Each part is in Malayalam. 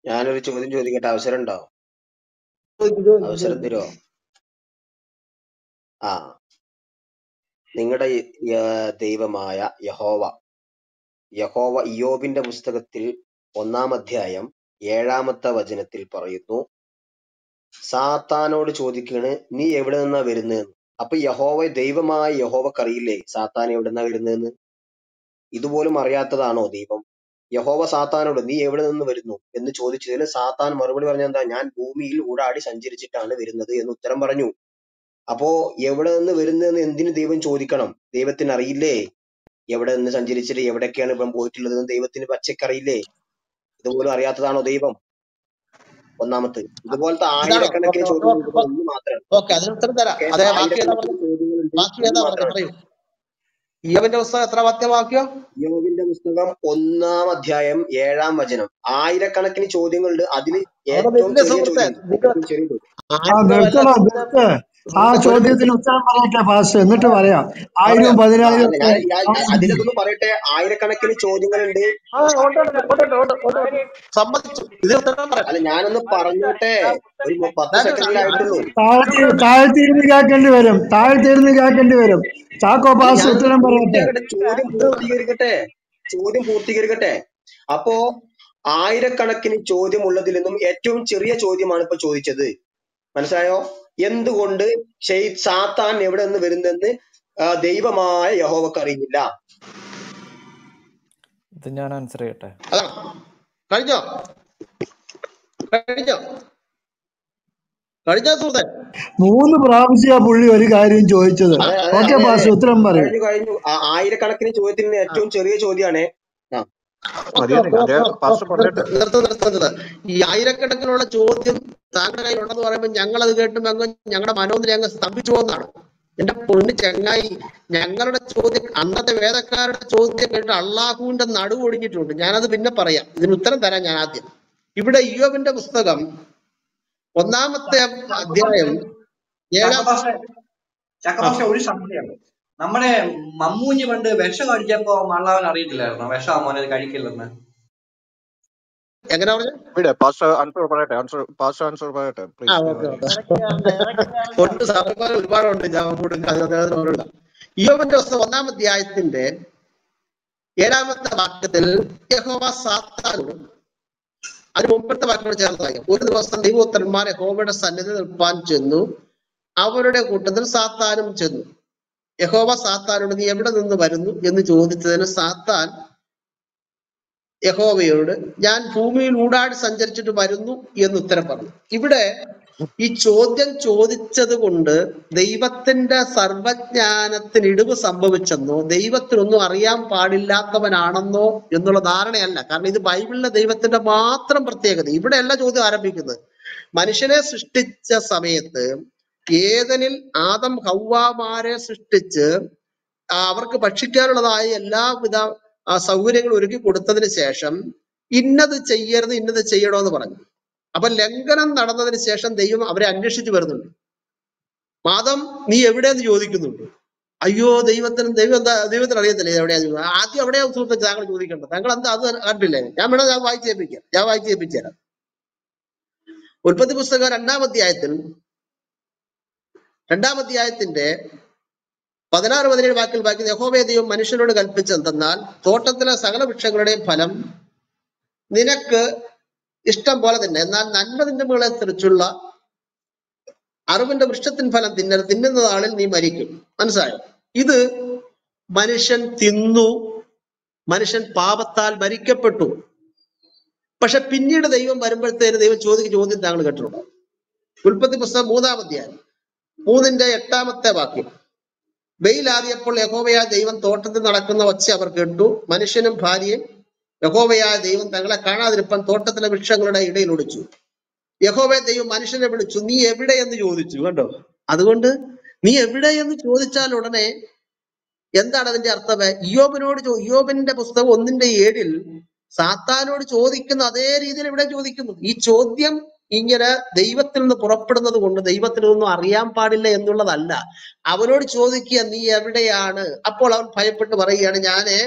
ഞാനൊരു ചോദ്യം ചോദിക്കട്ടെ അവസരം ഉണ്ടോ അവസരം തരുമോ ആ നിങ്ങളുടെ ദൈവമായ യഹോവ യഹോവ ഇയോബിന്റെ പുസ്തകത്തിൽ ഒന്നാം അധ്യായം ഏഴാമത്തെ വചനത്തിൽ പറയുന്നു സാത്താനോട് ചോദിക്കാണ് നീ എവിടെ നിന്നാ വരുന്നതെന്ന് അപ്പൊ യഹോവ ദൈവമായ യഹോവക്കറിയില്ലേ സാത്താൻ എവിടെ നിന്നാ വരുന്നതെന്ന് ഇതുപോലും അറിയാത്തതാണോ ദൈവം യഹോവ സാത്താനോട് നീ എവിടെ നിന്ന് വരുന്നു എന്ന് ചോദിച്ചതിന് സാത്താൻ മറുപടി പറഞ്ഞ എന്താ ഞാൻ ഭൂമിയിൽ ഊടാടി സഞ്ചരിച്ചിട്ടാണ് വരുന്നത് എന്ന് ഉത്തരം പറഞ്ഞു അപ്പോ എവിടെ നിന്ന് വരുന്നതെന്ന് എന്തിനു ദൈവം ചോദിക്കണം ദൈവത്തിന് അറിയില്ലേ എവിടെ നിന്ന് സഞ്ചരിച്ചിട്ട് എവിടൊക്കെയാണ് ഇപ്പം പോയിട്ടുള്ളതെന്ന് ദൈവത്തിന് പച്ചക്കറിയില്ലേ ഇതുപോലും അറിയാത്തതാണോ ദൈവം ഒന്നാമത്തെ ഇതുപോലത്തെ ഇതാണോ ആയിരക്കണക്കിന് ഓക്കെ ചോദ്യങ്ങൾ ഇവിടെ ഒന്ന് മാത്രം ഓക്കെ അതിന് ഉത്തരം തരാം ഓക്കെ അതെ ബാക്കി ഏതാ ആയിരക്കണക്കിന് പറഞ്ഞത് ചോദ്യങ്ങളുണ്ട് ബാക്കി ഒന്ന് ഏതാ പറഞ്ഞത് മാത്രമാണ് പറയൂ ഇയവിന്റെ പുസ്തകം എത്ര വാക്യം യോബിന്റെ പുസ്തകം ഒന്നാം അധ്യായം ഏഴാം വചനം ആയിരക്കണക്കിന് ചോദ്യങ്ങളുണ്ട് അതില് അവിടെ ഏറ്റവും നിന്റെ ചെറിയ സുഹൃത്തെ ചോദ്യം നിങ്ങൾ ഏറ്റവും ചെറിയ ചോദ്യം ആ ആയിരമല്ല നിർത്തണം പിന്നെ നിർത്ത് ആ സുഹൃത്തെ ഒരു മിനിറ്റ് ചോദ്യത്തിന് ഉത്തരം പറയട്ടെ പാസ്റ്റർ എന്നിട്ട് പറയാം ആയിരവും പറയാം ആ പതിനായിരം അല്ല ഒക്കെ ഞാൻ ഞാൻ- ഞാൻ അതിലൊന്ന് പറയട്ടെ ആയിരക്കണക്കിന് ചോദ്യങ്ങളുണ്ട് ആ ഉണ്ട് ഉണ്ട് ഉണ്ട് ഉണ്ട് ഉണ്ട് ഉണ്ട് ഉണ്ട്. സമ്മതിച്ചു ഇത് ഉത്തരം പറയാം അല്ല ഞാനൊന്ന് പറഞ്ഞോട്ടെ ഒരു മു- പത്ത് ഞാൻ സെക്കൻഡിൽ ആയിട്ടുള്ളൂ താഴ്ത്തി താഴ്ത്തിയിരുന്ന് കേൾക്കേണ്ടി വരും താഴ്ത്തിയിരുന്ന് കേൾക്കേണ്ടി വരും ചാക്കോ അല്ല പാസ് ഞാനൊന്ന് ഉത്തരം പറയട്ടെ പൂർത്തീകരിക്കട്ടെ ചോദ്യം പൂർത്തീകരിക്കട്ടെ ചോദ്യം പൂർത്തീകരിക്കട്ടെ അപ്പോ ആയിരക്കണക്കിന് ചോദ്യം ഉള്ളതിൽ നിന്നും ഏറ്റവും ചെറിയ ചോദ്യമാണ് ഇപ്പൊ ചോദിച്ചത് മനസ്സിലായോ എന്തുകൊണ്ട് ഷെയ് സാത്താൻ എവിടെ നിന്ന് വരുന്നെന്ന് ആ, ദൈവമായ യഹോവക്ക് അറിയില്ല ഇത് ഞാൻ ആൻസർ ചെയ്യട്ടെ അതാണ് കഴിഞ്ഞോ കഴിഞ്ഞോ കഴിഞ്ഞോ സുഹൃത്തെ മൂന്ന് പ്രാവശ്യ പുള്ളി ഒരു കാര്യം ചോദിച്ചത് അതെ അതെ ഓക്കെ അതെ പാസ് അതെ ഉത്തരം പറയൂ കഴിഞ്ഞു കഴിഞ്ഞു ആ, ആയിരക്കണക്കിന് ചോദ്യത്തിന് ഏറ്റവും ചെറിയ ചോദ്യമാണ് ആ ഓക്കെ മതിയാനെ ഓക്കെ അദ്ദേഹം ഓക്കെ പാസ്റ്റർ ഓക്കെ പറഞ്ഞിട്ട് നിർത്ത് നിർത്ത് നിർത്ത് നിർത്ത് ഈ ആയിരക്കണക്കിനുള്ള ചോദ്യം താങ്കളുടെ കയ്യിലുണ്ടെന്ന് പറയുമ്പോൾ ഞങ്ങൾ അത് കേട്ടുമ്പോൾ അങ്ങ് ഞങ്ങളുടെ മനോനില അങ്ങ് സ്തംഭിച്ചു പോകുന്നതാണ് എന്റെ പൊണ്ണ് ചങ്ങായി ഞങ്ങളുടെ ചോദ്യം അന്നത്തെ വേദക്കാരുടെ ചോദ്യം കേട്ട് അള്ളാഹുവിന്റെ നടുവ് ഒടിഞ്ഞിട്ടുണ്ട് ഞാനത് പിന്നെ പറയാം ഇതിന് ഉത്തരം തരാം ഞാൻ ആദ്യം ഇവിടെ യോബിന്റെ പുസ്തകം ഒന്നാമത്തെ അധ്യായം ഏഴാം ചാക്കോപാസ്റ്റർ ആ ചാക്കോപാസ്റ്റർ ഒരു സംശയം നമ്മുടെ മമ്മൂഞ്ഞ് പണ്ട് വിഷം കഴിച്ചപ്പോ മള്ളാവൻ അറിയത്തില്ലായിരുന്നോ വിഷം മോനെ അത് കഴിക്കില്ലെന്ന് എങ്ങനെ പറഞ്ഞു ഇവിടെ പാസ്റ്റർ ആൻസർ പറയട്ടെ ആൻസർ പാസ്റ്റർ ആൻസർ പറയട്ടെ ആ പ്ലീസ് ഓക്കെ ഓക്കെ ഉണ്ട് സാറന്മാർ ഒരുപാടുണ്ട് ഞാൻ കൂടുതൽ അദ്ദേഹത്തിനോട് യോബിന്റെ പുസ്തകം ഒന്നാം അധ്യായത്തിന്റെ ഏഴാമത്തെ വാക്യത്തിൽ യഹോവ സാത്താനോട് അതിന് മുമ്പത്തെ വാക്യങ്ങൾ ചേർത്ത് വായിക്കാം ഒരു ദിവസം ദൈവോത്തരന്മാർ യഹോവയുടെ സന്നിധി നിൽപ്പാൻ ചെന്നു അവരുടെ കൂട്ടത്തിൽ സാത്താനും ചെന്നു യഹോവ സാത്താനോട് നീ എവിടെ നിന്ന് വരുന്നു എന്ന് ചോദിച്ചതിന് സാത്താൻ യഹോവയോട് ഞാൻ ഭൂമിയിൽ ഊടാടി സഞ്ചരിച്ചിട്ട് വരുന്നു എന്ന് ഉത്തരം പറഞ്ഞു ഇവിടെ ഈ ചോദ്യം ചോദിച്ചത് കൊണ്ട് ദൈവത്തിന്റെ സർവജ്ഞാനത്തിന് ഇടിവ് സംഭവിച്ചെന്നോ ദൈവത്തിനൊന്നും അറിയാൻ പാടില്ലാത്തവനാണെന്നോ എന്നുള്ള ധാരണയല്ല കാരണം ഇത് ബൈബിളിലെ ദൈവത്തിന്റെ മാത്രം പ്രത്യേകത ഇവിടെയല്ല ചോദ്യം ആരംഭിക്കുന്നത് മനുഷ്യനെ സൃഷ്ടിച്ച സമയത്ത് ഏതനിൽ ആദം ഹൗവാമാരെ സൃഷ്ടിച്ച് ആ, അവർക്ക് ഭക്ഷിക്കാനുള്ളതായ എല്ലാവിധ ആ, സൗകര്യങ്ങളും ഒരുക്കി കൊടുത്തതിന് ശേഷം ഇന്നത് ചെയ്യരുത് ഇന്നത് ചെയ്യണമെന്ന് പറഞ്ഞു അപ്പൊ ലംഘനം നടന്നതിന് ശേഷം ദൈവം അവരെ അന്വേഷിച്ചു വരുന്നുണ്ട് മാതം നീ എവിടെയെന്ന് ചോദിക്കുന്നുണ്ട് അയ്യോ ദൈവത്തിന് ദൈവം എന്താ ദൈവത്തിന് അറിയത്തില്ല ഇത് എവിടെയാ ചോദിക്കുന്നത് ആദ്യം എവിടെയാ സുഹൃത്തെ താങ്കൾ ചോദിക്കേണ്ടത് താങ്കൾ എന്താ അത് കണ്ടില്ലേ ഞാൻ വേണം ഞാൻ വായിച്ചു കേൾപ്പിക്കാം ഞാൻ വായിച്ചു കേൾപ്പിച്ചു തരാം ഉൽപ്പത്തി പുസ്തകം രണ്ടാം അധ്യായത്തിൽ രണ്ടാം അധ്യായത്തിന്റെ പതിനാറ് പതിനേഴ് വാക്കിൽ വായിക്കുന്ന യഹോവേ ദൈവം മനുഷ്യനോട് കൽപ്പിച്ചെന്തെന്നാൽ തോട്ടത്തിലെ സകല വൃക്ഷങ്ങളുടെയും ഫലം നിനക്ക് ഇഷ്ടം പോലെ തന്നെ എന്നാൽ നന്മ തിന്മകളെ കുറിച്ചുള്ള അറിവിന്റെ വൃക്ഷത്തിൻ ഫലം തിന്നരുത് തിന്നുന്ന നാളിൽ നീ മരിക്കും മനസ്സിലായോ ഇത് മനുഷ്യൻ തിന്നു മനുഷ്യൻ പാപത്താൽ മരിക്കപ്പെട്ടു പക്ഷെ പിന്നീട് ദൈവം വരുമ്പോഴത്തേന് ദൈവം ചോദിക്കുന്ന ചോദ്യം താങ്കൾ കേട്ടിട്ടുണ്ടോ ഉൽപ്പത്തി പുസ്തകം മൂന്നാം അധ്യായം മൂന്നിന്റെ എട്ടാമത്തെ വാക്യം വെയിലാറിയപ്പോൾ യഹോവയായ ദൈവം തോട്ടത്തിൽ നടക്കുന്ന ഒച്ച അവർ കേട്ടു മനുഷ്യനും ഭാര്യയും യഹോവയായ ദൈവം തങ്ങളെ കാണാതിരിപ്പാൻ തോട്ടത്തിലെ വൃക്ഷങ്ങളുടെ ഇടയിൽ ഒളിച്ചു യഹോവയെ ദൈവം മനുഷ്യനെ വിളിച്ചു നീ എവിടെ എന്ന് ചോദിച്ചു കണ്ടോ അതുകൊണ്ട് നീ എവിടെ എന്ന് ചോദിച്ചാൽ ഉടനെ എന്താണ് അതിന്റെ അർത്ഥം ഇയോബിനോട് ചോ- ഇയോബിന്റെ പുസ്തകം ഒന്നിന്റെ ഏഴിൽ സാത്താനോട് ചോദിക്കുന്ന അതേ രീതിയിൽ ഇവിടെ ചോദിക്കുന്നു ഈ ചോദ്യം ഇങ്ങനെ ദൈവത്തിൽ നിന്ന് പുറപ്പെടുന്നത് കൊണ്ട് ദൈവത്തിനൊന്നും അറിയാൻ പാടില്ല എന്നുള്ളതല്ല അവനോട് ചോദിക്കുക നീ എവിടെയാണ് അപ്പോൾ അവൻ ഭയപ്പെട്ട് പറയുകയാണ് ഞാന്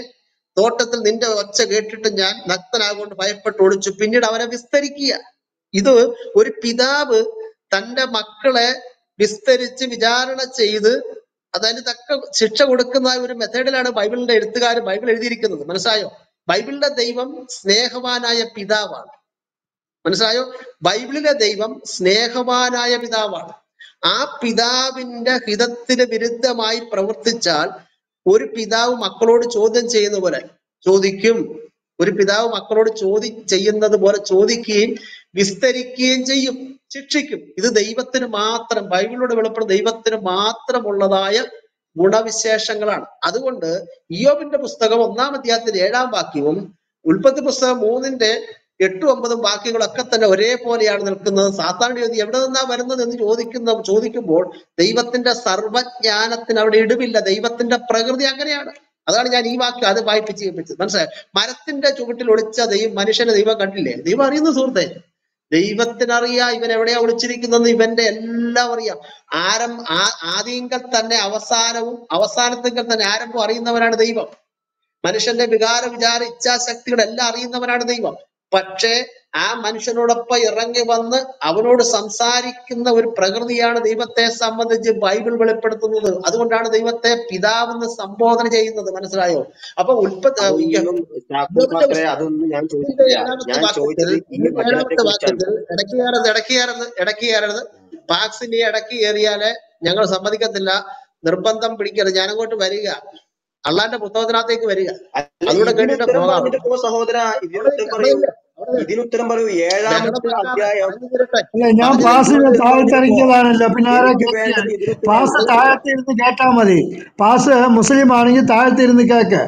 തോട്ടത്തിൽ നിന്റെ ഒച്ച കേട്ടിട്ട് ഞാൻ നഗ്നനാകൊണ്ട് ഭയപ്പെട്ട് ഒളിച്ചു പിന്നീട് അവനെ വിസ്തരിക്കുക ഇത് ഒരു പിതാവ് തന്റെ മക്കളെ വിസ്തരിച്ച് വിചാരണ ചെയ്ത് അതിന് തക്ക ശിക്ഷ കൊടുക്കുന്ന ഒരു മെത്തേഡിലാണ് ബൈബിളിന്റെ എഴുത്തുകാർ ബൈബിൾ എഴുതിയിരിക്കുന്നത് മനസ്സിലായോ ബൈബിളിന്റെ ദൈവം സ്നേഹവാനായ പിതാവാണ് മനസ്സിലായോ ബൈബിളിലെ ദൈവം സ്നേഹവാനായ പിതാവാണ് ആ പിതാവിന്റെ ഹിതത്തിന് വിരുദ്ധമായി പ്രവർത്തിച്ചാൽ ഒരു പിതാവ് മക്കളോട് ചോദ്യം ചെയ്യുന്ന പോലെ ചോദിക്കും ഒരു പിതാവ് മക്കളോട് ചോദി ചെയ്യുന്നത് പോലെ ചോദിക്കുകയും വിസ്തരിക്കുകയും ചെയ്യും ശിക്ഷിക്കും ഇത് ദൈവത്തിന് മാത്രം ബൈബിളിലൂടെ വെളിപ്പെടുന്ന ദൈവത്തിന് മാത്രമുള്ളതായ ഗുണവിശേഷങ്ങളാണ് അതുകൊണ്ട് ഇയോബിന്റെ പുസ്തകം ഒന്നാം അധ്യായത്തിന്റെ ഏഴാം വാക്യവും ഉൽപ്പത്തി പുസ്തകം മൂന്നിന്റെ എട്ടും ഒമ്പതും വാക്യങ്ങളൊക്കെ തന്നെ ഒരേപോലെയാണ് നിൽക്കുന്നത് സാധാരണ ചോദി എവിടെ നിന്നാ വരുന്നത് എന്ന് ചോദിക്കുന്ന ചോദിക്കുമ്പോൾ ദൈവത്തിന്റെ സർവജ്ഞാനത്തിന് അവിടെ ഇടിവില്ല ദൈവത്തിന്റെ പ്രകൃതി അങ്ങനെയാണ് അതാണ് ഞാൻ ഈ വാക്യം അത് വായിപ്പിച്ച് കേൾപ്പിച്ചത് മനസ്സിലായോ മരത്തിന്റെ ചുവട്ടിൽ ഒളിച്ച ദൈവം മനുഷ്യനെ ദൈവം കണ്ടില്ലേ ദൈവം അറിയുന്ന സുഹൃത്തെ ദൈവത്തിനറിയാം ഇവൻ എവിടെയാ ഒളിച്ചിരിക്കുന്നതെന്ന് ഇവന്റെ എല്ലാം അറിയാം ആരം ആ ആദ്യങ്കൽ തന്നെ അവസാനവും അവസാനത്തിങ്കൽ തന്നെ ആരംഭം അറിയുന്നവനാണ് ദൈവം മനുഷ്യന്റെ വികാര വിചാര ഇച്ഛാശക്തികളെല്ലാം അറിയുന്നവനാണ് ദൈവം പക്ഷേ ആ മനുഷ്യനോടൊപ്പം ഇറങ്ങി വന്ന് അവനോട് സംസാരിക്കുന്ന ഒരു പ്രകൃതിയാണ് ദൈവത്തെ സംബന്ധിച്ച് ബൈബിൾ വെളിപ്പെടുത്തുന്നത് അതുകൊണ്ടാണ് ദൈവത്തെ പിതാവെന്ന് സംബോധന ചെയ്യുന്നത് മനസ്സിലായോ അപ്പൊ ഉൽപ്പത്തി അതൊന്നും ചാക്കോ പാസ്റ്ററെ അതൊന്നും ഞാൻ ചോദിച്ചിട്ടില്ല ഏഴാമത്തെ ഞാൻ വാക്യത്തിൽ ചോദിച്ചത് ഈ വചനത്തെ ഏഴാമത്തെ കുറിച്ചാണ് വാക്യത്തിൽ ഇടയ്ക്ക് കയറരുത് ഇടയ്ക്ക് കയറരുത് ഇടയ്ക്ക് കയറരുത് പാക്സിന്റെ ഇടയ്ക്ക് കയറിയാല് ഞങ്ങൾ സമ്മതിക്കത്തില്ല നിർബന്ധം പിടിക്കരുത് ഞാനങ്ങോട്ട് വരിക അള്ളാന്റെ പുസ്തകത്തിനകത്തേക്ക് വരിക അല്ല അതുകൂടെ ഇതിന് കേട്ടിട്ട് ഉത്തരം പോകാം പറഞ്ഞിട്ട് പോ സഹോദര ഇതിന് അവിടെ ഉത്തരം അവിടെ പറയൂ ഇല്ല, അവിടെ ഇല്ല. ഇതിന് ഉത്തരം പറയൂ ഏഴാമത്തെ ബഹളം അധ്യായം പറഞ്ഞു തീരട്ടെ അല്ല ഞാൻ പറഞ്ഞു പാസിനെ തീരട്ടെ താഴ്ത്തിറക്കിയതാണല്ലോ പിന്നെ ആരാ എനിക്ക് കേൾക്കാൻ വേണ്ടത് ഇതിന് ഉത്തരം പാസ് ഉത്തരം താഴത്തിരുന്ന് കേട്ടാ മതി പാസ് മുസ്ലിം ആണെങ്കിൽ താഴത്തിരുന്ന് കേക്ക്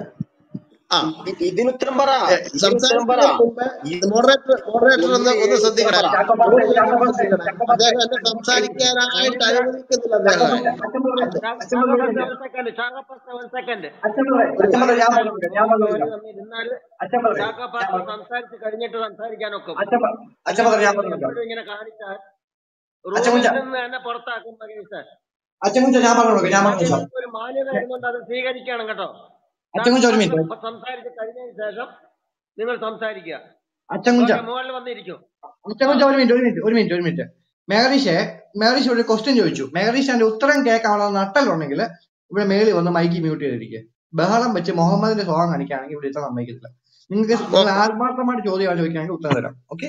ആ ഇ- ഇതിന് ഉത്തരം പറ ഏ, ഇതിന് ഉത്തരം പറ സംസാരിക്കുന്നതിന് മുമ്പ് ഈ മോഡറേറ്റർ മോഡറേറ്റർ ഒന്ന് ഒന്ന് ഒന്ന് ഉത്തരം ശ്രദ്ധിക്കണേ പറ ചാക്കോ റൂൾ പാസ്റ്റർ ഒന്ന് ചാക്കോ പാസ്റ്റർ ശ്രദ്ധിക്കണേ ചാക്കോ പാസ്റ്റർ അദ്ദേഹം എന്നെ സംസാരിക്കാനായിട്ട് അനുവദിക്കുന്നില്ല ചാക്കോ അദ്ദേഹം പാസ്റ്റർ അച്ഛൻ പറഞ്ഞു അത് അച്ഛൻ പറഞ്ഞു ഒരു സെക്കൻഡ് ശാഖാപാസ്റ്റർ ഒരു സെക്കൻഡ് അച്ഛൻ പറഞ്ഞു ഒരു അച്ഛൻ പറഞ്ഞു ഞാൻ പറഞ്ഞു ഞാൻ പറഞ്ഞു ഒരു തമ്മിൽ നിന്നാല് അച്ഛൻ പറഞ്ഞു ഞാൻ ശാഖാപാസ്റ്റർ പറഞ്ഞു സംസാരിച്ച് കഴിഞ്ഞിട്ട് സംസാരിക്കാനൊക്കും അച്ഛൻ പ- അച്ഛൻ പറഞ്ഞു ഞാൻ പറഞ്ഞു എപ്പോഴും ഇങ്ങനെ കാണിച്ചാൽ അച്ഛൻ റൂമിൽ കുഞ്ച നിന്ന് തന്നെ പുറത്താക്കും മകേഷ് അച്ഛൻ കുഞ്ച ഞാൻ പറഞ്ഞു ഞാൻ പറഞ്ഞു സാർ മാന്യതയ്ക്ക് ഒരു മാന്യത വരുന്നുണ്ട് അത് സ്വീകരിക്കണം കേട്ടോ അച്ഛൻ കുഞ്ച ഒരു മിനിറ്റ് ശാഖാപാസ്റ്റർ സംസാരിച്ച് കഴിഞ്ഞതിന് ശേഷം നിങ്ങൾ സംസാരിക്കുക അച്ഛൻ കുഞ്ച ഓക്കെ മുകളിൽ വന്നിരിക്കും അച്ഛൻ കുഞ്ച ഒരു മിനിറ്റ് ഒരു മിനിറ്റ് ഒരു മിനിറ്റ് ഒരു മിനിറ്റ് മേഘരീഷെ മേഘരീഷ് ഒരു ക്വസ്റ്റ്യൻ ചോദിച്ചു മേഘരീഷ് അതിന്റെ ഉത്തരം കേൾക്കാനുള്ള നട്ടലുണ്ടെങ്കിൽ ഇവിടെ മേളിൽ വന്ന് മൈക്ക് മ്യൂട്ട് ചെയ്തിരിക്കുക ബഹളം വെച്ച് മുഹമ്മദിന്റെ സ്വഭാവം കാണിക്കുകയാണെങ്കിൽ ഇവിടെ ഇത്ര സമ്മതിക്കത്തില്ല നിങ്ങൾക്ക് നിങ്ങൾ ആത്മാർത്ഥമായിട്ട് ചോദ്യമാണ് ചോദിക്കുകയാണെങ്കിൽ ഉത്തരം തരാം ഓക്കെ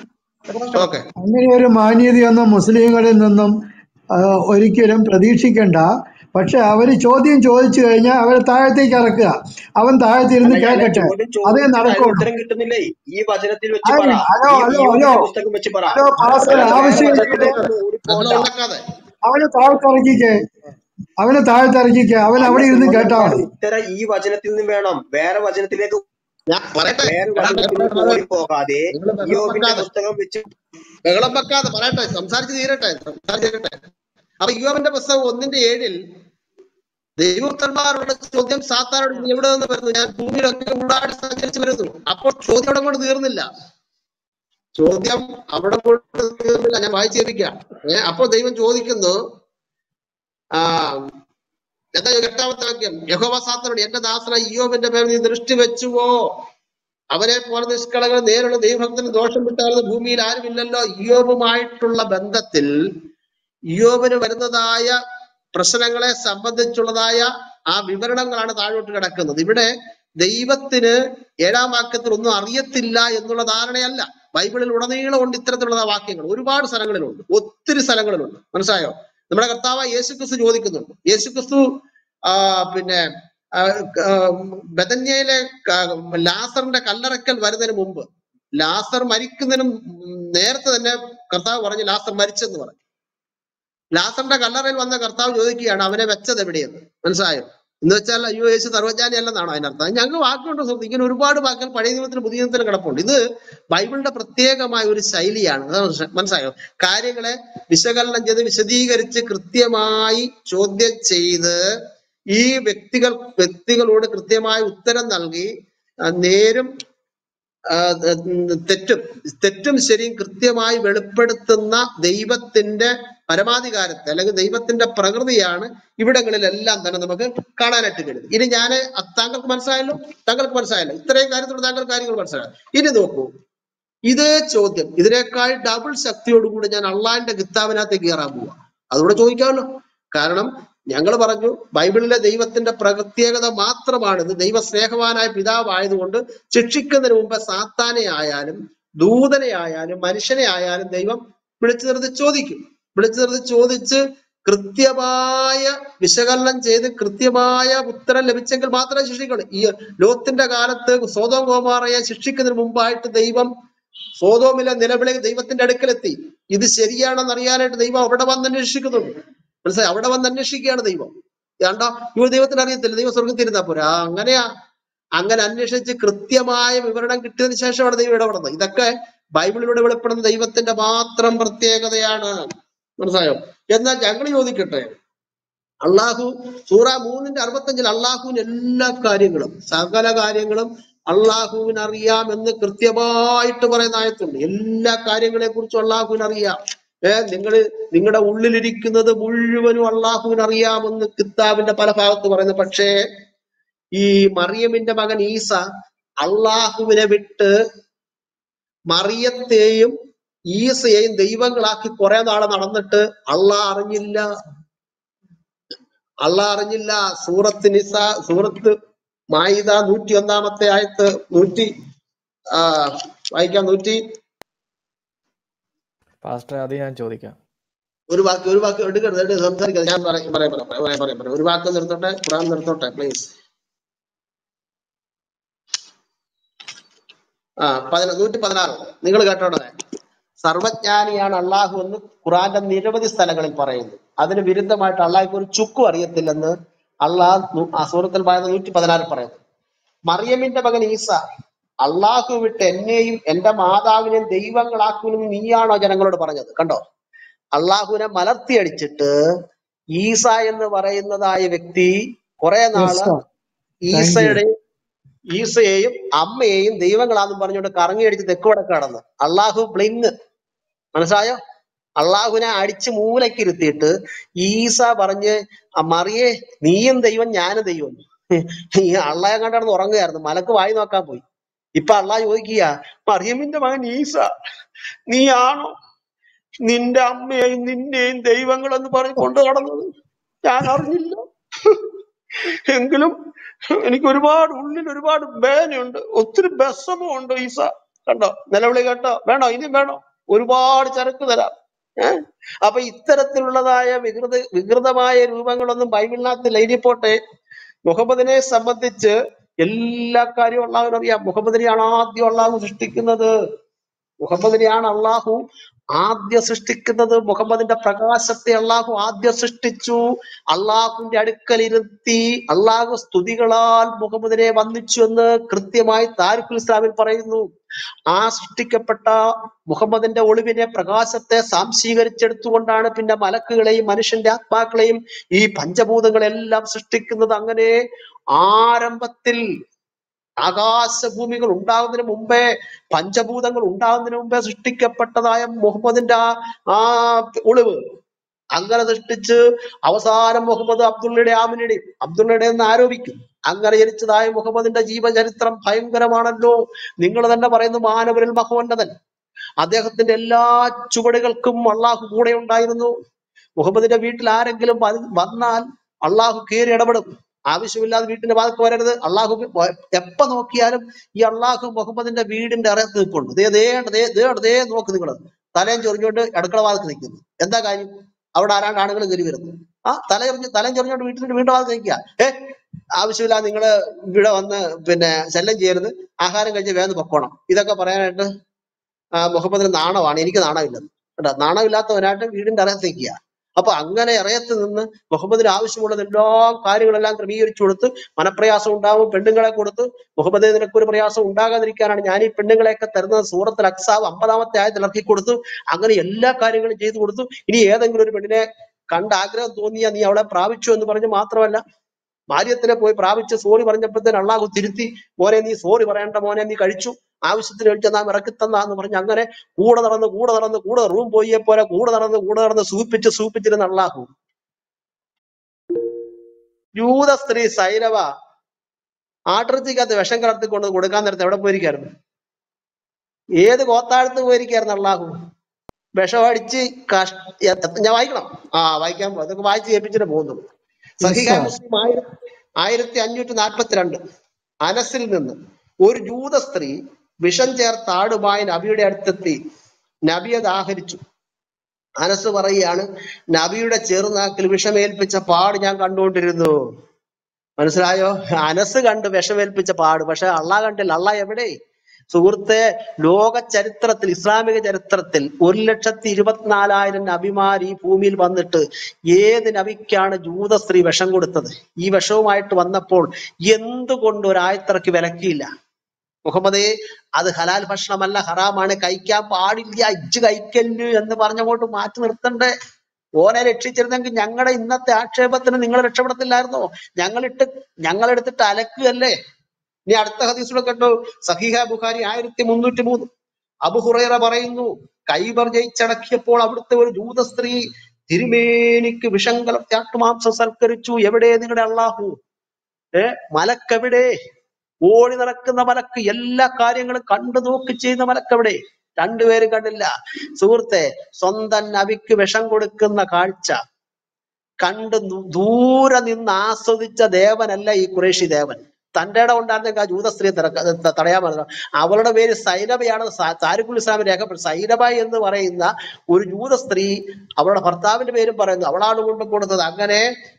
ഓക്കെ അങ്ങനെ ഒരു മാന്യതയൊന്നും മുസ്ലിങ്ങളിൽ നിന്നും ആ, ഒരിക്കലും പ്രതീക്ഷിക്കണ്ട പക്ഷെ അവര് ചോദ്യം ചോദിച്ചു കഴിഞ്ഞാൽ അവരെ താഴത്തേക്ക് ഇറക്കുക അവൻ താഴത്തിരുന്ന് അല്ല ഞാൻ കേൾക്കട്ടെ ചോദ്യം അതേ ചോദിച്ചിട്ട് അതിന് നടക്കുള്ളൂ ഉത്തരം കിട്ടുന്നില്ലേ ഈ വചനത്തിൽ വെച്ച് ആ, പറ ഹലോ ഈ ഹലോ ഈ ഹലോ പുസ്തകം വെച്ച് പറ ഹലോ പാസ് അല്ലാതെ വേറെ ആവശ്യമില്ല വചനത്തിലേക്ക് ഒന്നും ബഹളം ഓടിപ്പോണ്ട ഉണ്ടാക്കാതെ അവനെ താഴ്ത്തിറക്കിക്കേ അവനെ താഴ്ത്തിറക്കിക്കേ അവൻ അല്ല അവിടെ ഇരുന്ന് കേട്ടാ സഹോദരന്മാർ മതി ഉത്തരം ഈ വചനത്തിൽ നിന്ന് വേണം വേറെ വചനത്തിലേക്ക് ഞാൻ പറയട്ടെ വേറെ എടാ, വചനത്തിലേക്ക് ബഹളം ഓടിപ്പോകാതെ നിങ്ങൾ ബഹളം യോബിന്റെ വെക്കാതെ പുസ്തകം വെച്ച് ബഹളം വെക്കാതെ പറയട്ടെ സംസാരിച്ച് തീരട്ടെ സംസാരിച്ച് തീരട്ടെ അപ്പൊ യുവന്റെ പുസ്തകം ഒന്നിന്റെ ഏഴിൽ ദൈവോത്തന്മാരുടെ ചോദ്യം സാത്താനോട് നീ എവിടെ നിന്ന് വരുന്നു ഞാൻ ഭൂമിയിലൊക്കെ ഊടാടി സഞ്ചരിച്ചു വരുന്നു അപ്പോൾ ചോദ്യം അവിടെ കൊണ്ട് തീർന്നില്ല ചോദ്യം അവിടെ കൊണ്ട് തീർന്നില്ല ഞാൻ വായിച്ചു കേൾപ്പിക്കാം ഏ അപ്പോൾ ദൈവം ചോദിക്കുന്നു ആ എന്താ എട്ടാമത്തെ വാക്യം യഹോവ സാത്തനോട് എന്റെ ദാസന ഇയോബിന്റെ പേര് നീ ദൃഷ്ടി വെച്ചുവോ അവരെ പോലെ നിഷ്കളകൾ നേരിടുന്ന ദൈവഭക്തന് ദോഷം വിട്ടാകുന്ന ഭൂമിയിൽ ആരുമില്ലല്ലോ ഇയോബുമായിട്ടുള്ള ബന്ധത്തിൽ ഇയോബിന് വരുന്നതായ പ്രശ്നങ്ങളെ സംബന്ധിച്ചുള്ളതായ ആ വിവരണങ്ങളാണ് താഴോട്ട് കിടക്കുന്നത് ഇവിടെ ദൈവത്തിന് ഏഴാം വാക്യത്തിൽ ഒന്നും അറിയത്തില്ല എന്നുള്ള ധാരണയല്ല ബൈബിളിൽ ഉടനീളം ഉണ്ട് ഇത്തരത്തിലുള്ള വാക്യങ്ങൾ ഒരുപാട് സ്ഥലങ്ങളിലുണ്ട് ഒത്തിരി സ്ഥലങ്ങളിലുണ്ട് മനസ്സിലായോ നമ്മുടെ കർത്താവ് യേശുക്രിസ്തു ചോദിക്കുന്നുണ്ട് യേശുക്രിസ്തു ആ പിന്നെ ആ, ആ, ബെതന്യയിലെ ക- ലാസറിന്റെ കല്ലറക്കൽ വരുന്നതിന് മുമ്പ് ലാസർ മരിക്കുന്നതിനും നേരത്തെ തന്നെ കർത്താവ് പറഞ്ഞു ലാസർ മരിച്ചെന്ന് പറഞ്ഞു ലാസറിന്റെ കല്ലറയിൽ വന്ന കർത്താവ് ചോദിക്കുകയാണ് അവനെ വെച്ചത് എവിടെയെന്ന് മനസ്സിലായോ എന്ന് വെച്ചാൽ അയ്യോ യേശു സർവജ്ഞാനി അല്ലെന്നാണോ അതിനർത്ഥം ഞങ്ങൾ വാക്കുണ്ട് സുഹൃത്ത് ഇങ്ങനെ ഒരുപാട് വാക്കുകൾ പഴയ നിയമത്തിലും പുതിയ നിയമത്തിലും കിടപ്പുണ്ട് ഇത് ബൈബിളിന്റെ പ്രത്യേകമായ ഒരു ശൈലിയാണ് അതാണ് മനസ്സി- മനസ്സിലായോ കാര്യങ്ങളെ വിശകലനം ചെയ്ത് വിശദീകരിച്ച് കൃത്യമായി ചോദ്യം ചെയ്ത് ഈ വ്യക്തികൾ വ്യക്തികളോട് കൃത്യമായ ഉത്തരം നൽകി ആ, നേരും ആ, ഉം, തെറ്റും തെറ്റും ശരിയും കൃത്യമായി വെളിപ്പെടുത്തുന്ന ദൈവത്തിന്റെ പരമാധികാരത്തെ അല്ലെങ്കിൽ ദൈവത്തിന്റെ പ്രകൃതിയാണ് ഇവിടങ്ങളിലെല്ലാം തന്നെ നമുക്ക് കാണാനായിട്ട് കഴിയും ഇനി ഞാൻ താങ്കൾക്ക് മനസ്സിലായല്ലോ താങ്കൾക്ക് മനസ്സിലായല്ലോ ഇത്രയും കാര്യത്തോട് താങ്കൾ കാര്യങ്ങൾ മനസ്സിലായി ഇനി നോക്കൂ ഇതേ ചോദ്യം ഇതിനേക്കാൾ ഡബിൾ ശക്തിയോടുകൂടി ഞാൻ അള്ളാഹിന്റെ കിതാബിനകത്തേക്ക് കയറാൻ പോവാ അതുകൂടെ ചോദിക്കാമല്ലോ കാരണം ഞങ്ങൾ പറഞ്ഞു ബൈബിളിലെ ദൈവത്തിന്റെ പ്രത്യേകത മാത്രമാണ് ഇത് ദൈവ സ്നേഹവാനായ പിതാവ് ആയതുകൊണ്ട് ശിക്ഷിക്കുന്നതിന് മുമ്പ് സാത്താനെ ആയാലും ദൂതനെ ആയാലും മനുഷ്യനെ ആയാലും ദൈവം വിളിച്ചു നിർത്തി ചോദിക്കും വിളിച്ചു നിർത്തി ചോദിച്ച് കൃത്യമായ വിശകലനം ചെയ്ത് കൃത്യമായ ഉത്തരം ലഭിച്ചെങ്കിൽ മാത്രമേ ശിക്ഷിക്കുള്ളൂ ഈ ലോത്തിന്റെ കാലത്ത് സ്വതം കോമാറയെ ശിക്ഷിക്കുന്നതിന് മുമ്പായിട്ട് ദൈവം സോതോമിലെ നിലവിളി ദൈവത്തിന്റെ അടുക്കലെത്തി ഇത് ശരിയാണെന്ന് അറിയാനായിട്ട് ദൈവം അവിടെ വന്ന് അന്വേഷിക്കുന്നുണ്ട് മനസ്സിലായി അവിടെ വന്ന് അന്വേഷിക്കുകയാണ് ദൈവം കണ്ടോ ഇവ ദൈവത്തിന് അറിയത്തില്ല ദൈവം സ്വർഗത്തിൽ ഇരുന്നാ പോരാ ആ, അങ്ങനെയാ അങ്ങനെ അന്വേഷിച്ച് കൃത്യമായ വിവരണം കിട്ടിയതിന് ശേഷമാണ് ദൈവം ഇടപെടുന്നത് ഇതൊക്കെ ബൈബിളിലൂടെ വെളിപ്പെടുന്ന ദൈവത്തിന്റെ മാത്രം പ്രത്യേകതയാണ് മനസ്സിലായോ എന്നാൽ ഞങ്ങൾ ചോദിക്കട്ടെ അള്ളാഹു സൂറ മൂന്നിന്റെ അറുപത്തഞ്ചിൽ അള്ളാഹുവിന് എല്ലാ കാര്യങ്ങളും സകല കാര്യങ്ങളും അള്ളാഹുവിന് അറിയാം എന്ന് കൃത്യമായിട്ട് പറയുന്ന ആയത്തുണ്ട് എല്ലാ കാര്യങ്ങളെ കുറിച്ചും അള്ളാഹുവിന് അറിയാം ഏ നിങ്ങൾ നിങ്ങളുടെ ഉള്ളിലിരിക്കുന്നത് മുഴുവനും അള്ളാഹുവിന് അറിയാമെന്ന് കിതാബിന്റെ പല ഭാഗത്ത് പറയുന്നു പക്ഷേ ഈ മറിയമിന്റെ മകൻ ഈസ അള്ളാഹുവിനെ വിട്ട് മറിയത്തെയും ഈസയെയും ദൈവങ്ങളാക്കി കുറെ നാള് നടന്നിട്ട് അള്ളാഹ് അറിഞ്ഞില്ല അള്ളാഹ് അറിഞ്ഞില്ല സൂറത്ത് നിസ സൂറത്ത് മായിദ നൂറ്റി ഒന്നാമത്തെ ആയത്ത് നൂറ്റി ആ വായിക്കാം നൂറ്റി പാസ്റ്റർ അത് ഞാൻ ചോദിക്കാം ഒരു വാക്ക് ഒരു വാക്ക് എടുക്കരുത് എടുക്കരുത്, സംസാരിക്കരുത് ഞാൻ പറയാം പറയാം പറയാം പറയാം പറയാം പറയാം ഒരു വാക്ക് നിർത്തോട്ടെ ഖുറാൻ നിർത്തോട്ടെ പ്ലീസ് ആ പതിന നൂറ്റി പതിനാറ് നിങ്ങൾ കേട്ടോടെ സർവജ്ഞാനിയാണ് അള്ളാഹു എന്ന് ഖുറാന്റെ നിരവധി സ്ഥലങ്ങളിൽ പറയുന്നു അതിന് വിരുദ്ധമായിട്ട് അള്ളാഹുക്ക് ഒരു ചുക്കും അറിയത്തില്ലെന്ന് അള്ളാഹ് സൂറത്തിൽ പറയുന്ന നൂറ്റി പതിനാറ് പറയുന്നു മറിയമിന്റെ മകൻ ഈസ അള്ളാഹു വിട്ട് എന്നെയും എന്റെ മാതാവിനെയും ദൈവങ്ങളാക്കുമെന്ന് നീയാണോ ജനങ്ങളോട് പറഞ്ഞത് കണ്ടോ അള്ളാഹുവിനെ മലർത്തിയടിച്ചിട്ട് ഈസ എന്ന് പറയുന്നതായ വ്യക്തി കുറെ യെസ് നാള് സർ താങ്ക് യു ഈസയുടെയും ഈസയെയും അമ്മയെയും ദൈവങ്ങളാന്നും പറഞ്ഞുകൊണ്ട് കറങ്ങിയടിച്ച് തെക്ക് വടക്ക് കടന്ന് അള്ളാഹു ബ്ലിങ് മനസ്സിലായോ അള്ളാഹുവിനെ അടിച്ച് മൂലയ്ക്ക് ഇരുത്തിയിട്ട് ഈസ പറഞ്ഞ് "ആ മറിയേ നീയും ദൈവം ഞാനും ദൈവം ഈ അള്ളാഹെ കണ്ടാർന്ന് ഉറങ്ങുകയായിരുന്നു മലക്ക് വായി നോക്കാൻ പോയി ഇപ്പൊ അള്ളാഹ് ചോദിക്കുക മറിയമിന്റെ മകൻ ഈസ നീയാണോ നിന്റെ അമ്മയെയും നിന്നെയും ദൈവങ്ങളെന്ന് പറഞ്ഞ് കൊണ്ടു കടന്നത് ഞാൻ അറിഞ്ഞില്ല എങ്കിലും എനിക്ക് ഒരുപാട് ഉള്ളിൽ ഒരുപാട് വേദനയുണ്ട് ഒത്തിരി വിഷമമുണ്ട് ഈസ കണ്ടോ നിലവിളി കേട്ടോ വേണോ ഇനിയും വേണോ ഒരുപാട് ചരക്ക് തരാം ഏഹ് അപ്പൊ ഇത്തരത്തിലുള്ളതായ വികൃത വികൃതമായ രൂപങ്ങളൊന്നും ബൈബിളിനകത്ത് ലൈനിപ്പോട്ടെ മുഹമ്മദിനെ സംബന്ധിച്ച് എല്ലാ കാര്യവും അള്ളാഹുവിന് അറിയാം മുഹമ്മദിനെയാണ് ആദ്യം അള്ളാഹു സൃഷ്ടിക്കുന്നത് മുഹമ്മദിനെയാണ് അള്ളാഹു ആദ്യം സൃഷ്ടിക്കുന്നത് മുഹമ്മദിന്റെ പ്രകാശത്തെ അള്ളാഹു ആദ്യം സൃഷ്ടിച്ചു അള്ളാഹുവിന്റെ അടുക്കൽ ഇരുത്തി അള്ളാഹു സ്തുതികളാൽ മുഹമ്മദിനെ വന്ദിച്ചു എന്ന് കൃത്യമായി താരിഖുൽ ഇസ്ലാമിൽ പറയുന്നു ആ സൃഷ്ടിക്കപ്പെട്ട മുഹമ്മദിന്റെ ഒളിവിനെ പ്രകാശത്തെ സാംശീകരിച്ചെടുത്തുകൊണ്ടാണ് പിന്നെ മലക്കുകളെയും മനുഷ്യന്റെ ആത്മാക്കളെയും ഈ പഞ്ചഭൂതങ്ങളെല്ലാം സൃഷ്ടിക്കുന്നത് അങ്ങനെ ആരംഭത്തിൽ ആകാശഭൂമികൾ ഉണ്ടാകുന്നതിന് മുമ്പേ പഞ്ചഭൂതങ്ങൾ ഉണ്ടാകുന്നതിന് മുമ്പേ സൃഷ്ടിക്കപ്പെട്ടതായ മുഹമ്മദിന്റെ ആ ആ ഒളിവ് അങ്ങനെ സൃഷ്ടിച്ച് അവസാനം മുഹമ്മദ് അബ്ദുള്ളയുടെ ആമിനയുടെ അബ്ദുള്ളയുടെ എന്ന് ആരോപിക്കും അങ്ങനെ ജനിച്ചതായ മുഹമ്മദിന്റെ ജീവചരിത്രം ഭയങ്കരമാണല്ലോ നിങ്ങൾ തന്നെ പറയുന്നു മാനവരിൽ മഹോന്നതൻ അദ്ദേഹത്തിന്റെ എല്ലാ ചുവടുകൾക്കും അള്ളാഹു കൂടെ ഉണ്ടായിരുന്നു മുഹമ്മദിന്റെ വീട്ടിൽ ആരെങ്കിലും വ- വന്നാൽ അള്ളാഹു കയറി ഇടപെടും ആവശ്യമില്ലാതെ വീട്ടിന്റെ വാതിൽക്ക് വരരുത് അള്ളാഹു വ- എപ്പ നോക്കിയാലും ഈ അള്ളാഹു മുഹമ്മദിന്റെ വീടിന്റെ ഇറയത്ത് നിൽപ്പുണ്ട് ദേ ദേ ദേ ദേ ദേ നോക്ക് നിങ്ങൾ തലയും ചൊറിഞ്ഞുകൊണ്ട് അടുക്കള വാതിൽക്ക് നിൽക്കുന്നു എന്താ കാര്യം അവിടെ ആരാണ്ട് ആളുകൾ കയറി വരുന്നു ആ തല ചൊറിഞ്ഞ് തലയും ചൊറിഞ്ഞുകൊണ്ട് വീട്ടിന്റെ വീണ്ടും വാതിൽക്ക് നിൽക്കുക ഏ ആവശ്യമില്ലാതെ നിങ്ങൾ ഇവിടെ വന്ന് പിന്നെ ശല്യം ചെയ്യരുത് ആഹാരം കഴിച്ച് വേഗം പൊക്കോണം ഇതൊക്കെ പറയാനായിട്ട് ആ, മുഹമ്മദിന് നാണമാണ് എനിക്ക് നാണമില്ലെന്ന് കേട്ടോ നാണമില്ലാത്തവനായിട്ട് വീടിന്റെ ഇറയത്ത് നിൽക്കുക അപ്പൊ അങ്ങനെ ഇറയത്ത് നിന്ന് മുഹമ്മദിന് ആവശ്യമുള്ള എല്ലാ കാര്യങ്ങളെല്ലാം ക്രമീകരിച്ചു കൊടുത്ത് മനപ്രയാസം ഉണ്ടാവും പെണ്ണുങ്ങളെ കൊടുത്ത് മുഹമ്മദ് നിനക്ക് ഒരു പ്രയാസം ഉണ്ടാകാതിരിക്കാനാണ് ഞാൻ ഈ പെണ്ണുങ്ങളെയൊക്കെ തരുന്നത് സൂറത്തിൽ അക്സാവ് അമ്പതാമത്തെ ആയത്തിൽ ഇറക്കി കൊടുത്തു അങ്ങനെ എല്ലാ കാര്യങ്ങളും ചെയ്തു കൊടുത്തു ഇനി ഏതെങ്കിലും ഒരു പെണ്ണിനെ കണ്ട് ആഗ്രഹം തോന്നിയാ നീ അവളെ പ്രാപിച്ചു എന്ന് പറഞ്ഞ് മാത്രമല്ല ഭാര്യത്തിനെ പോയി പ്രാപിച്ച് സോറി പറഞ്ഞപ്പോഴത്തേന് അള്ളാഹു തിരുത്തി മോനെ നീ സോറി പറയേണ്ട മോനെ നീ കഴിച്ചു ആവശ്യത്തിന് കഴിച്ച നാം ഇറക്കി തന്നാന്ന് പറഞ്ഞ് അങ്ങനെ കൂടെ നടന്ന് കൂടെ നടന്ന് കൂടെ റൂം പോയെ പോലെ കൂടെ നടന്ന് കൂടെ നടന്ന് സൂപ്പിച്ച് സൂപ്പിച്ചിരുന്ന അള്ളാഹു ജൂത സ്ത്രീ സൈനവ ആട്ടിറച്ചിക്കകത്ത് വിഷം കലർത്തി കൊണ്ട് കൊടുക്കാൻ നേരത്തെ എവിടെ പോയിരിക്കായിരുന്നു ഏത് കോത്താഴത്ത് പോയിരിക്കായിരുന്നു അള്ളാഹു വിഷം അടിച്ച് കഷ് എ- ഞാൻ വായിക്കണം ആ വായിക്കാൻ പോ- അതൊക്കെ വായിച്ച് കേൾപ്പിച്ചിട്ട് പോകുന്നുള്ളൂ യെസ് സഹിഹ സാർ മുസ്ലിം ആയിരത്തി ആയിരത്തി അഞ്ഞൂറ്റി നാൽപ്പത്തിരണ്ട് അനസിൽ നിന്ന് ഒരു ജൂത സ്ത്രീ വിഷം ചേർത്ത ആടുമായി നബിയുടെ അടുത്തെത്തി നബി അത് ആഹരിച്ചു അനസ് പറയുകയാണ് നബിയുടെ ചെറുനാക്കിൽ വിഷമേൽപ്പിച്ച പാട് ഞാൻ കണ്ടുകൊണ്ടിരുന്നു മനസ്സിലായോ അനസ് കണ്ട് വിഷമേൽപ്പിച്ച പാട് പക്ഷെ അള്ളാഹ് കണ്ടില്ല അള്ളാഹ് എവിടെ സുഹൃത്തെ ലോക ചരിത്രത്തിൽ ഇസ്ലാമിക ചരിത്രത്തിൽ ഒരു ലക്ഷത്തി ഇരുപത്തിനാലായിരം നബിമാർ ഈ ഭൂമിയിൽ വന്നിട്ട് ഏത് നബിക്കാണ് ജൂത സ്ത്രീ വിഷം കൊടുത്തത് ഈ വിഷവുമായിട്ട് വന്നപ്പോൾ എന്തുകൊണ്ട് ഒരായത്തിറക്കി വിലക്കിയില്ല മുഹമ്മദേ അത് ഹലാൽ ഭക്ഷണമല്ല ഹറാമാണ് കഴിക്കാൻ പാടില്ല ഇജ്ജ് കഴിക്കല്ലു എന്ന് പറഞ്ഞങ്ങോട്ട് മാറ്റി നിർത്തണ്ടേ ഓനെ രക്ഷിച്ചിരുന്നെങ്കിൽ ഞങ്ങളുടെ ഇന്നത്തെ ആക്ഷേപത്തിന് നിങ്ങൾ രക്ഷപ്പെടത്തില്ലായിരുന്നോ ഞങ്ങളിട്ട് ഞങ്ങളെടുത്തിട്ട് അലക്കുകയല്ലേ ഇനി അടുത്ത ഹദീസിലൂടെ കണ്ടു സഹീഹ ബുഖാരി ആയിരത്തി മുന്നൂറ്റി മൂന്ന് അബു ഹുറൈറ പറയുന്നു കൈബർ ജയിച്ചടക്കിയപ്പോൾ അവിടുത്തെ ഒരു ജൂത സ്ത്രീ തിരുമേനിക്ക് വിഷം കലർത്തി ആട്ടുമാംസം സൽക്കരിച്ചു എവിടെ നിങ്ങളുടെ അള്ളാഹു ഏ മലക്കെവിടെ ഓടി നടക്കുന്ന മലക്ക് എല്ലാ കാര്യങ്ങളും കണ്ടു നോക്കി ചെയ്യുന്ന മലക്കെവിടെ രണ്ടുപേരും കണ്ടില്ല സുഹൃത്തെ സ്വന്തം നബിക്ക് വിഷം കൊടുക്കുന്ന കാഴ്ച കണ്ട് ദൂ- ദൂരെ നിന്ന് ആസ്വദിച്ച ദേവനല്ല ഈ കുറേശി ദേവൻ തന്റെ ഇടം ഉണ്ടായിരുന്നെങ്കിൽ ആ ജൂത സ്ത്രീയെ തിരക്ക- ത- തടയാൻ പറഞ്ഞു അവളുടെ പേര് സൈനബയാണ് സാ- താരിഖുൽ ഇസ്ലാമിൽ രേഖപ്പെടുത്തി സൈനബ എന്ന് പറയുന്ന ഒരു ജൂത സ്ത്രീ അവളുടെ ഭർത്താവിന്റെ പേരും പറയുന്നു അവളാണ് കൊണ്ടു കൊടുത്തത് അങ്ങനെ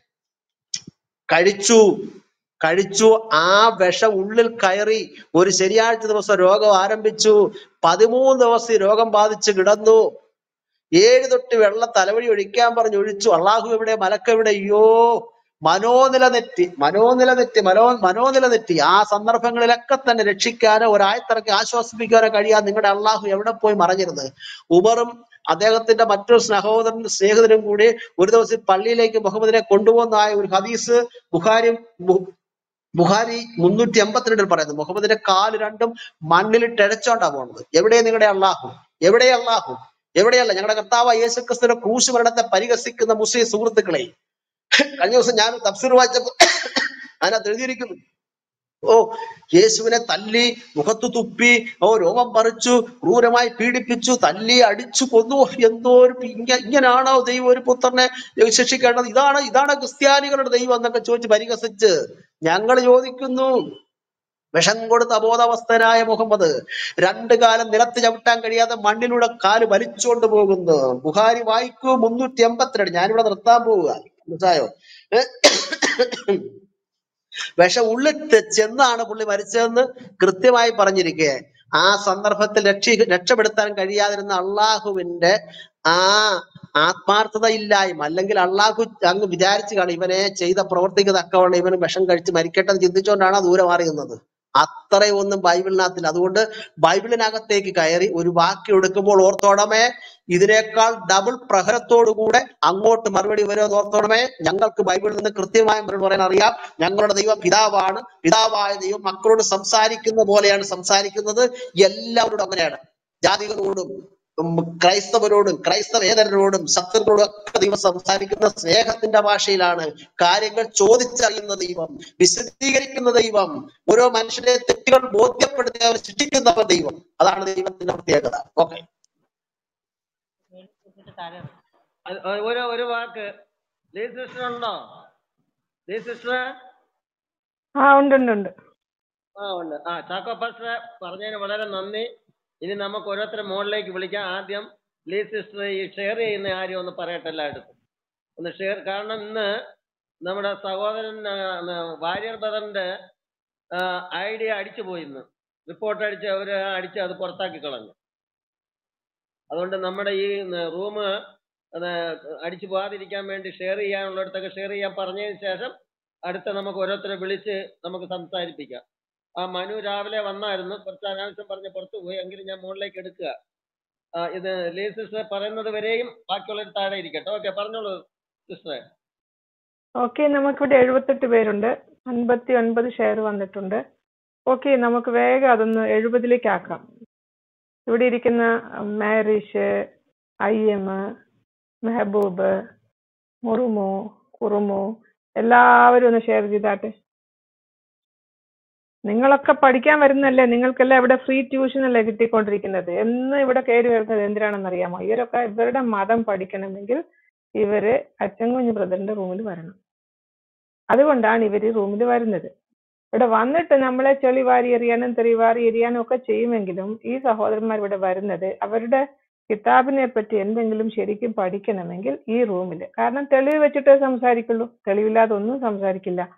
കഴിച്ചു കഴിച്ചു ആ വിഷം ഉള്ളിൽ കയറി ഒരു ശനിയാഴ്ച ദിവസം രോഗം ആരംഭിച്ചു പതിമൂന്ന് ദിവസം ഈ രോഗം ബാധിച്ച് കിടന്നു ഏഴ് തൊട്ട് വെള്ളം തലവഴി ഒഴിക്കാൻ പറഞ്ഞു ഒഴിച്ചു അള്ളാഹു എവിടെ മലക്കെവിടെ അയ്യോ മനോനില തെറ്റി മനോനില തെറ്റി മനോ മനോനില തെറ്റി ആ സന്ദർഭങ്ങളിലൊക്കെ തന്നെ രക്ഷിക്കാനോ ഒരായത്തിറക്കി ആശ്വസിപ്പിക്കാനോ കഴിയാൻ നിങ്ങളുടെ അള്ളാഹു എവിടെ പോയി മറഞ്ഞിരുന്നത് ഉമറും അദ്ദേഹത്തിന്റെ മറ്റൊരു സഹോദരനും സ്നേഹിതരും കൂടി ഒരു ദിവസം പള്ളിയിലേക്ക് മുഹമ്മദിനെ കൊണ്ടുപോകുന്നതായ ഒരു ഹദീസ് ബുഖാരി ബു- ബുഖാരി മുന്നൂറ്റി എൺപത്തിരണ്ടിൽ പറയുന്നു മുഹമ്മദിന്റെ കാല് രണ്ടും മണ്ണിലിട്ട് ഇഴച്ചോണ്ടാ പോകുന്നത് എവിടെ നിങ്ങളുടെ അള്ളാഹു എവിടെ അള്ളാഹു എവിടെയല്ല ഞങ്ങളുടെ കർത്താവ് യേശുക്രിസ്തുവിന്റെ ക്രൂശ് മരണത്തെ പരിഹസിക്കുന്ന മുസ്ലിം സുഹൃത്തുക്കളെ കഴിഞ്ഞ ദിവസം ഞാൻ തഫ്സീർ വായിച്ചപ്പോൾ അതിനകത്ത് എഴുതിയിരിക്കുന്നു ഓ യേശുവിനെ തല്ലി മുഖത്ത് തുപ്പി ഓ രോമം പറിച്ചു ക്രൂരമായി പീഡിപ്പിച്ചു തല്ലി അടിച്ചു കൊന്നു എന്തോ ഒരു പി- ഇങ്ങ- ഇങ്ങനാണോ ദൈവം ഒരു പുത്രനെ ശിക്ഷിക്കേണ്ടത് ഇതാണ് ഇതാണ് ക്രിസ്ത്യാനികളുടെ ദൈവം എന്നൊക്കെ ചോദിച്ച് പരിഹസിച്ച് ഞങ്ങൾ ചോദിക്കുന്നു വിഷം കൊടുത്ത അബോധാവസ്ഥനായ മുഹമ്മദ് രണ്ടു കാലം നിലത്ത് ചവിട്ടാൻ കഴിയാതെ മണ്ണിലൂടെ കാല് വലിച്ചുകൊണ്ട് പോകുന്നു ബുഹാരി വായിക്കൂ മുന്നൂറ്റി എൺപത്തിരണ്ട് ഞാനിവിടെ നിർത്താൻ പോവുക മനസ്സിലായോ ഏ? വിഷം ഉള്ളിൽ തെ- ചെന്നാണ് പുള്ളി മരിച്ചതെന്ന് കൃത്യമായി പറഞ്ഞിരിക്കെ ആ സന്ദർഭത്തിൽ രക്ഷി രക്ഷപ്പെടുത്താൻ കഴിയാതിരുന്ന അള്ളാഹുവിന്റെ ആ ആത്മാർത്ഥത ഇല്ലായ്മ അല്ലെങ്കിൽ അള്ളാഹു അങ്ങ് വിചാരിച്ചു കാണും ഇവനെ ചെയ്ത പ്രവർത്തിക്ക് തക്കവണ്ണം ഇവന് വിഷം കഴിച്ച് മരിക്കട്ടെ എന്ന് ചിന്തിച്ചുകൊണ്ടാണ് ആ ദൂരെ മാറി നിന്നത് അത്രയും ഒന്നും ബൈബിളിനകത്തില്ല അതുകൊണ്ട് ബൈബിളിനകത്തേക്ക് കയറി ഒരു വാക്യം എടുക്കുമ്പോൾ ഓർത്തോടമേ ഇതിനേക്കാൾ ഡബിൾ പ്രഹരത്തോടുകൂടെ അങ്ങോട്ട് മറുപടി വരുമെന്ന് ഓർത്തോണമേ ഞങ്ങൾക്ക് ബൈബിളിൽ നിന്ന് കൃത്യമായ മറുപടി പറയാൻ അറിയാം ഞങ്ങളുടെ ദൈവം പിതാവാണ് പിതാവായ ദൈവം മക്കളോട് സംസാരിക്കുന്ന പോലെയാണ് സംസാരിക്കുന്നത് എല്ലാവരോടും അങ്ങനെയാണ് ജാതികളോടും ഉം, ക്രൈസ്തവരോടും ക്രൈസ്തവേതരരോടും ശത്രുക്കളോടും ഒക്കെ ദൈവം സംസാരിക്കുന്ന സ്നേഹത്തിന്റെ ഭാഷയിലാണ് കാര്യങ്ങൾ ചോദിച്ചറിയുന്ന ദൈവം വിശദീകരിക്കുന്ന ദൈവം ഓരോ മനുഷ്യരെ തെറ്റുകൾ ബോധ്യപ്പെടുത്തി അവർ സൃഷ്ടിക്കുന്നവർ ദൈവം അതാണ് ദൈവത്തിന്റെ പ്രത്യേകത ഓക്കെ അത് ഒരു ഒരു വാക്ക് ലീ സിസ്റ്റർ ഉണ്ടോ ലീ സിസ്റ്റർ ആ ഉണ്ട് ഉണ്ട് ഉണ്ട് ആ ഉണ്ട് ആ ചാക്കോ പാസ്റ്റർ പറഞ്ഞതിന് വളരെ നന്ദി ഇനി നമുക്ക് ഓരോരുത്തരെ മുകളിലേക്ക് വിളിക്കാം ആദ്യം ലീ സിസ്റ്റർ ഈ ഷെയർ ചെയ്യുന്ന കാര്യം ഒന്ന് പറയട്ടെ എല്ലായിടത്തും ഒന്ന് ഷെയർ കാരണം ഇന്ന് നമ്മുടെ സഹോദരൻ വാര്യർ ബ്രദറിന്റെ ഐഡിയ അടിച്ചു പോയി ഇന്ന് റിപ്പോർട്ട് അടിച്ച് അവര് അടിച്ച് അത് പുറത്താക്കി കളഞ്ഞു അതുകൊണ്ട് നമ്മുടെ ഈ റൂം അടിച്ചു പോകാതിരിക്കാൻ വേണ്ടി ഷെയർ ചെയ്യാനുള്ളിടത്തൊക്കെ ഷെയർ ചെയ്യാൻ പറഞ്ഞതിന് ശേഷം അടുത്ത നമുക്ക് ഓരോരുത്തരെ വിളിച്ച് നമുക്ക് സംസാരിപ്പിക്കാം ആ മനു രാവിലെ വന്നായിരുന്നു കുറച്ച് അനാവശ്യം പറഞ്ഞ് പുറത്തു പോയി എങ്കിലും ഞാൻ മുകളിലേക്ക് എടുക്കുക ആ, ഇത് ലീ സിസ്റ്റർ പറയുന്നത് വരെയും ബാക്കിയുള്ളവർ താഴെ ഇരിക്കട്ടെ ഓക്കെ പറഞ്ഞോളൂ സിസ്റ്ററെ ഓക്കെ നമുക്കിവിടെ എഴുപത്തെട്ട് പേരുണ്ട് അൻപത്തി ഒൻപത് ഷെയർ വന്നിട്ടുണ്ട് ഓക്കെ നമുക്ക് വേഗം അതൊന്ന് എഴുപതിലേക്ക് ആക്കാം ഇവിടെ ഇരിക്കുന്ന മാരിഷ് ഐ എം മെഹബൂബ് മുറുമു കുറുമു എല്ലാവരും ഒന്ന് ഷെയർ ചെയ്താട്ടെ നിങ്ങളൊക്കെ പഠിക്കാൻ വരുന്നല്ലേ നിങ്ങൾക്കെല്ലാം ഇവിടെ ഫ്രീ ട്യൂഷൻ അല്ലേ കിട്ടിക്കൊണ്ടിരിക്കുന്നത് എന്ന് ഇവിടെ കയറി വരുന്നത് എന്തിനാണെന്ന് അറിയാമോ ഇവരൊക്കെ ഇവരുടെ മതം പഠിക്കണമെങ്കിൽ ഇവര് അച്ചൻകുഞ്ഞ് ബ്രദറിന്റെ റൂമിൽ വരണം അതുകൊണ്ടാണ് ഇവർ ഈ റൂമിൽ വരുന്നത് ഇവിടെ വന്നിട്ട് നമ്മളെ ചെളി വാരി എറിയാനും തെറി വാരി എറിയാനും ഒക്കെ ചെയ്യുമെങ്കിലും ഈ സഹോദരന്മാർ ഇവിടെ വരുന്നത് അവരുടെ കിതാബിനെ പറ്റി എന്തെങ്കിലും ശരിക്കും പഠിക്കണമെങ്കിൽ ഈ റൂമിൽ കാരണം തെളിവ് വെച്ചിട്ടേ സംസാരിക്കുള്ളൂ തെളിവില്ലാതെ ഒന്നും സംസാരിക്കില്ല